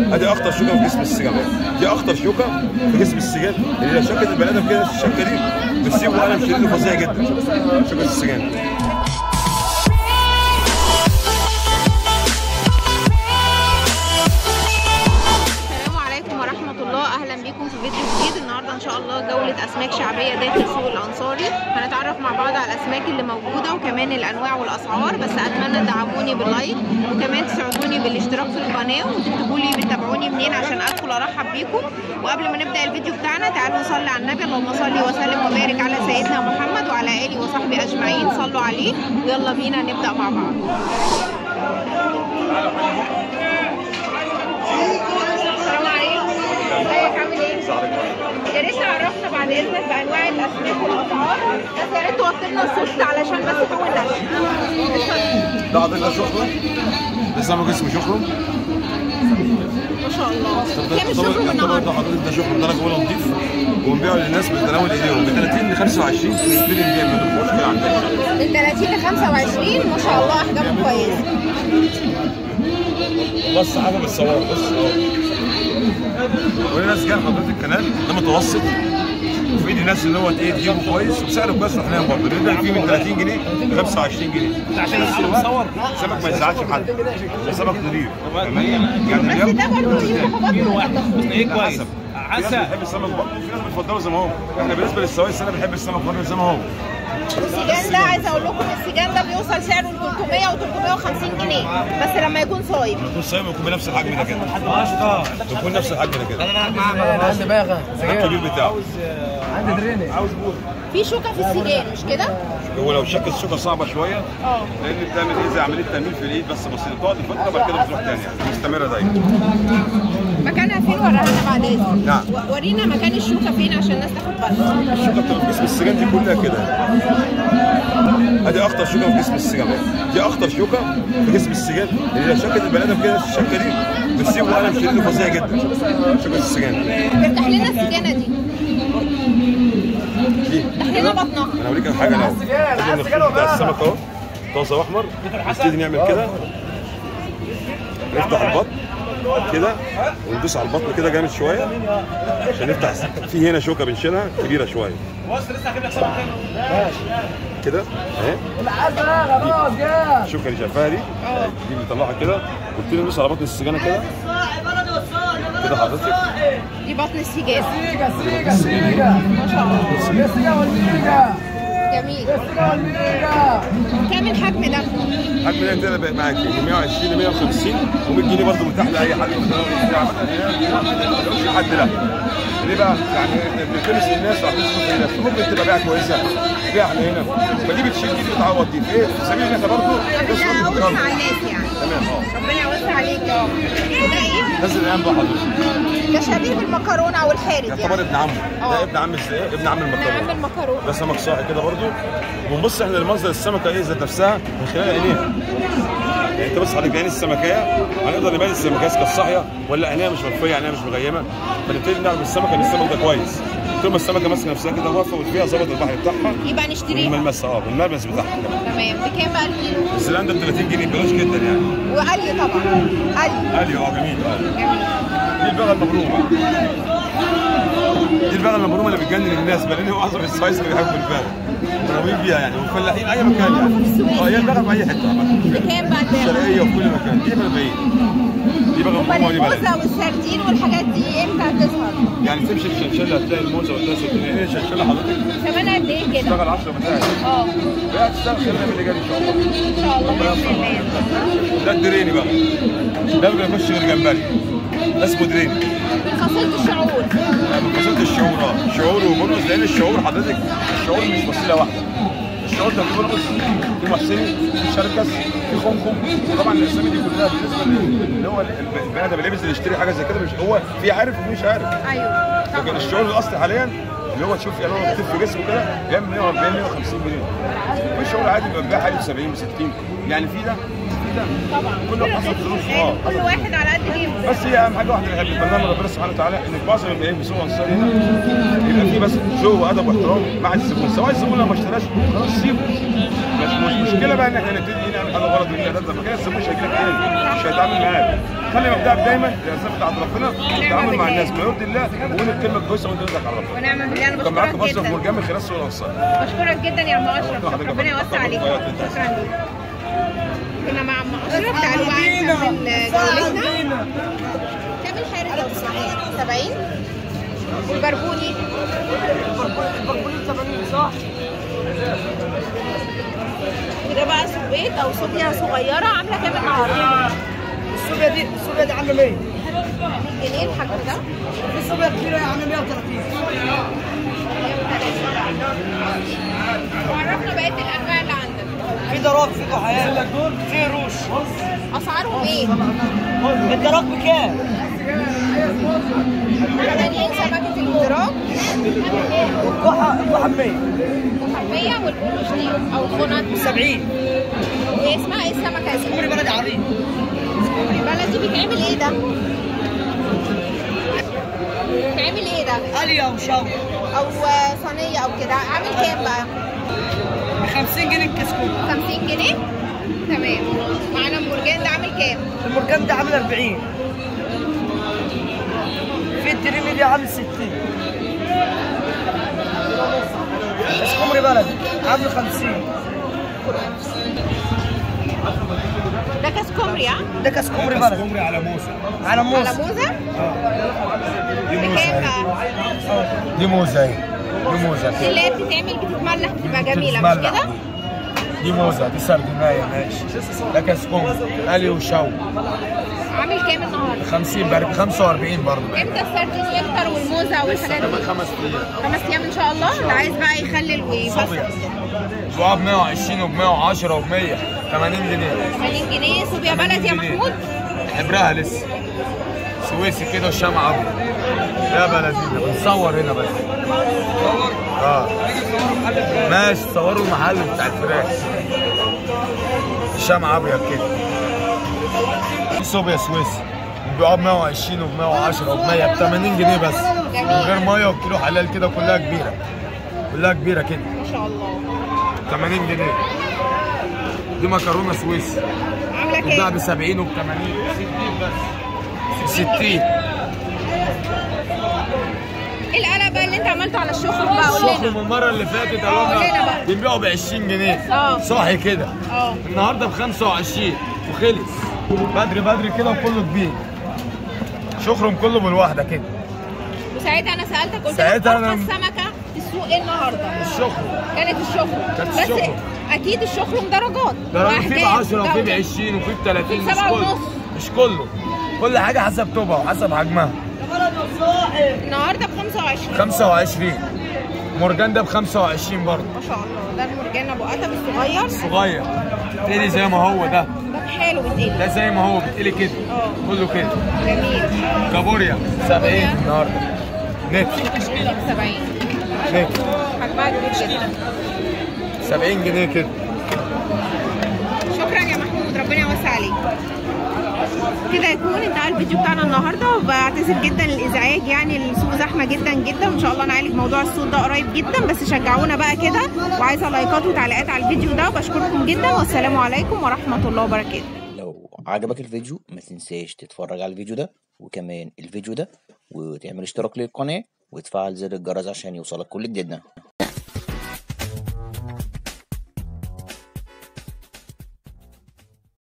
ادي اخطر شوكه في جسم السجان دي اخطر شوكه في جسم السجان اللي لو شكت البني ادم كده الشكه دي بتسيبه الم شديد وفظيع جدا شوكه السجان السلام عليكم ورحمة الله أهلا بيكم في فيديو جديد النهاردة إن شاء الله جولة أسماك شعبية داخل سوق الأنصاري هنتعرف مع بعض على الأسماك اللي موجودة وكمان الأنواع والأسعار بس أتمنى تدعموني باللايك وكمان تساعدوني بالاشتراك في القناة وتكتبوا لي بتتابعوني منين عشان أدخل أرحب بيكم وقبل ما نبدأ الفيديو بتاعنا تعالوا نصلي على النبي اللهم صل وسلم وبارك على سيدنا محمد وعلى آله وصحبه أجمعين صلوا عليه ويلا بينا نبدأ مع بعض السلام عليكم ازيك عامل ايه؟ يا ريت تعرفنا بعد اذنك بانواع الاسماك والاسعار بس يا ريت توطي لنا الصوت علشان بس فوق النشر ده عضلنا شخرم ده سمك اسمه شخرم ما شاء الله كام الشكر يعتبر النهارده؟ ده حضرتك ده شخرم درجه اولى نضيف وبنبيعه للناس بتناول ايديهم ب 30 ل 25 بنشتري نبيع ما مشكله عندنا من 30 ل 25 ما شاء الله احجامه كويسه والله الصحافه بتصور بص اهو وهنا ناس جايه حضرتك الكنال ده متوسط وفي ايدي ناس اللي هو ايه تجيبه كويس وسعره كويس وحنان برضه بنبيع فيه من 30 جنيه ل 25 جنيه عشان السمك سمك ما يزعلش حد ده سمك نضيف تمام يعني بس ده برضه يفتح بطنه ايه كويس حسب في ناس بتحب السمك بقى في ناس بتفضله زي ما هو احنا بالنسبه للسوائس انا بحب السمك برضه زي ما هو السجان ده عايزه اقول لكم السجان ده بيوصل سعره ل 300 و 350 جنيه بس لما يكون صايم يكون صايم يكون بنفس الحجم ده كده يكون نفس الحجم ده كده عندي باغة ده الكبير بتاعه عندي دريني في شوكه في السجان مش كده؟ هو لو شك السكر صعبه شويه اه لان بتعمل ايه زي عمليه تنميل في الايد بس بسيطه تقعد فتره بعد كده بتروح تاني يعني مستمره دايما مكانها فين وراها لنا بعد اذنك نعم. و- ورينا مكان الشوكه فين عشان الناس تاخد بالها الشوكه بتبقى في جسم السجان دي كلها كده ادي اخطر شوكه في جسم السجان دي اخطر شوكه في جسم السجان اللي لو شكت البني ادم كده الشكه دي بتسيبه الم شديد وفظيع جدا شوكه السجان افتح لنا السجانه دي دي افتح لنا بطنها انا اوريك على حاجه الاول ادي النخيل بتاع السمك اهو طازه واحمر نبتدي نعمل كده نفتح البطن كده وندوس على البطن كده جامد شويه عشان نفتح في هنا شوكه بنشيلها كبيره شويه كده اهي خلاص جاء الشوكه اللي شايفاها دي دي بنطلعها كده ونبتدي ندوس على بطن السجانه كده كده حضرتك دي بطن السجانه سيجا سيجا سيجا ما شاء الله يا سيجا والميجا جميل سيجا والميجا كام الحجم ده؟ حجم ده كده بقى معاك من 120 ل 150 و100 جنيه برضه متاح لاي حد مش حد لا ليه بقى؟ يعني بتلمس الناس وهتلمس الناس ممكن تبقى بيعه كويسه بيعه احنا هنا فدي بتشيل دي بتعوض دي في ايه؟ في سبيل ان احنا برضه بس ربنا برضه يوسع بنكرر. الناس يعني تمام اه ربنا يوسع عليك يا رب وده ايه؟ نزل الان بقى حضرتك ده شبيه بالمكرونه او الحارد يعتبر يعني ابن عمه آه. ده ابن عم ازاي؟ ابن عم نعم المكرونه المكرونه ده سمك صاحي كده برضه ونبص احنا لمنظر السمكه ايه ذات نفسها من خلال عينيها يعني انت بص حضرتك بعين السمكيه هنقدر نبين السمكيه كانت صاحيه ولا عينيها مش مخفيه عينيها مش مغيمه فنبتدي نعرف السمكه ان السمك ده كويس طول ما السمكه ماسكه نفسها كده واقفه وفيها ظبط البحر بتاعها يبقى نشتريها والملمس اه والملمس بتاعها تمام بكام بقى الكيلو؟ السلام ده ب 30 جنيه ببلاش جدا يعني وقلي طبعا قلي غالي اه جميل اه جميل دي البغله المبرومه دي البغله المبرومه اللي بتجنن الناس بل ان معظم السايس اللي بيحبوا البغله متربيين بيها يعني والفلاحين اي مكان يعني اه هي البغل في اي حته عامة. بكام بقى الباقي؟ الشرقيه وفي كل مكان دي ب 40 دي بغل امال مبرومه ودي بلد الموزه والسردين والحاجات دي امتى هتظهر؟ يعني تمشي الشنشله هتلاقي الموزه وتلاقي السردين هي الشنشله حضرتك ثمنها قد ايه كده؟ تشتغل 10 بتاعي اه بقى تشتغل خلينا من اللي جاي ان شاء الله ان شاء الله باذن الله ده الدريني بقى ده ما بيخش غير جمبري ده اسمه دريني من خاصيه الشعور من فصيله الشعور اه شعور وبرز لان الشعور حضرتك الشعور مش فصيله واحده الشعور ده في برز في محسني في شركس في خمخم طبعا الاسامي دي كلها بالنسبه اللي هو البني ادم اللي بينزل يشتري حاجه زي كده مش هو في عارف وفي مش عارف ايوه لكن طبعا الشعور الاصلي حاليا اللي هو تشوف يعني هو بيطير في جسمه كده بيعمل 140 150 جنيه في شغل عادي بيبقى بيبيع حوالي ب 70 ب 60 يعني في ده في ده طبعا كله كل حسب الناس ظروف بتتغير، اه كل واحد على قد جيبه بس هي اهم حاجه واحده اللي بنتمنى من ربنا سبحانه وتعالى ان معظم اللي ايه بيسوق انصاري هنا يبقى في بس ذوق وادب واحترام مع الزبون سواء الزبون لو ما اشتراش خلاص سيبه بس مش مشكله بقى ان احنا نبتدي نعمل حاجه غلط من ده لما كده الزبون مش هيجي لك تاني مش هيتعامل معاك خلي مبدأك دايما الارزاق بتاعت ربنا تعامل مع الناس ما يرضي الله وقول الكلمه كويسه وانت رزقك على ربنا ونعم بالله انا كان معاكم بشكرك اشرف جدا مرجان من خلال سوق الانصار بشكرك جدا يا عم اشرف حضرتك ربنا يوسع حضرتك عليك حضرتك. شكرا ليك كنا مع عم اشرف تعالوا بقى نكمل جولتنا كام الحارس لو تسمعين 70 والبربوني وده بقى سويت او صوبيا صغيره عامله كام النهارده؟ السوبيا دي السوبيا دي عامله 100 100 جنيه الحجم ده السوبيا كبيره عامله 130 وعرفنا بقيه الانواع اللي عندك في دراك في كحيان في روش اسعارهم ايه؟ الدراك بكام؟ 80 سمكه الادراك الكحه الكحه ب 100 وحبيه والقروش دي او الخنط 70 هي اسمها ايه السمكه دي؟ كوري بلدي عريض كوري بلدي بيتعمل ايه ده؟ بيتعمل ايه ده؟ اليا وشاو او صينيه او كده عامل كام بقى؟ ب 50 جنيه الكسكوت 50 جنيه؟ تمام معانا المرجان ده عامل كام؟ المرجان ده عامل 40 في التريمي دي عامل 60 بس كومري بلدي عامل 50 ده كاس كومري ها؟ ده كاس كومري بلدي عمري على موسى على على موز موزه؟ دي بكام بقى؟ دي موزه اهي دي موزه دي اللي هي بتتعمل بتتملح بتبقى جميله مش بتتملح كده؟ دي موزه دي سردينايه ماشي ده كاسكوم الي وشو عامل كام النهارده؟ 50 بارك 45 برضه امتى السردين يكتر والموزه والحاجات دي؟ خمس ايام خمس ايام ان شاء الله اللي عايز بقى يخلل ويفصل صبيا جواب 120 وب 110 وب 100 80 جنيه 80 جنيه صوبيا بلدي يا محمود حبرها لسه سويسي كده والشمع ابيض يا بلدينا بنصور هنا بس اه ماشي صوروا المحل بتاع الفراخ الشمع ابيض كده في صوبيا سويسي بيبقى ب 120 وب 110 وب 100 ب 80 جنيه بس من غير ميه وكيلو حلال كده كلها كبيره كلها كبيره كده ما شاء الله 80 جنيه دي مكرونه سويسي عامله بتتباع كام؟ ب 70 وب 80 60 ايه القلق بقى اللي انت عملته على الشخر بقى قول شوفوا لنا المره اللي فاتت آه، قول لنا بقى. بنبيعه ب 20 جنيه اه. صاحي كده اه النهارده ب 25 وخلص بدري بدري كده وكله كبير شكرهم كله بالواحده كده وساعتها انا سالتك قلت لك ساعتها أنا- ارخص سمكه في السوق ايه النهارده؟ الشكر كانت الشخر كانت بس الشخر. اكيد الشخر درجات ده في ب وأحجام 10 وفي ب وجودة. 20 وفي ب 30 مش سبعة كله ونص. مش كله كل حاجه حسب طوبها وحسب حجمها النهارده ب 25 25 مرجان ده ب 25 برضه ما شاء الله ده المرجان ابو قتب الصغير صغير تقلي زي ما هو ده ده بحاله بتقلي ده زي ما هو بتقلي كده اه كله كده جميل كابوريا 70 النهارده نت 70 نت حجمها كبير جدا 70 جنيه كده شكرا يا محمود ربنا يوسع عليك كده يكون انتهى الفيديو بتاعنا النهارده وبعتذر جدا الازعاج يعني السوق زحمه جدا جدا وان شاء الله نعالج موضوع الصوت ده قريب جدا بس شجعونا بقى كده وعايزه لايكات وتعليقات على الفيديو ده وبشكركم جدا والسلام عليكم ورحمه الله وبركاته لو عجبك الفيديو ما تنساش تتفرج على الفيديو ده وكمان الفيديو ده وتعمل اشتراك للقناة وتفعل زر الجرس عشان يوصلك كل جديدنا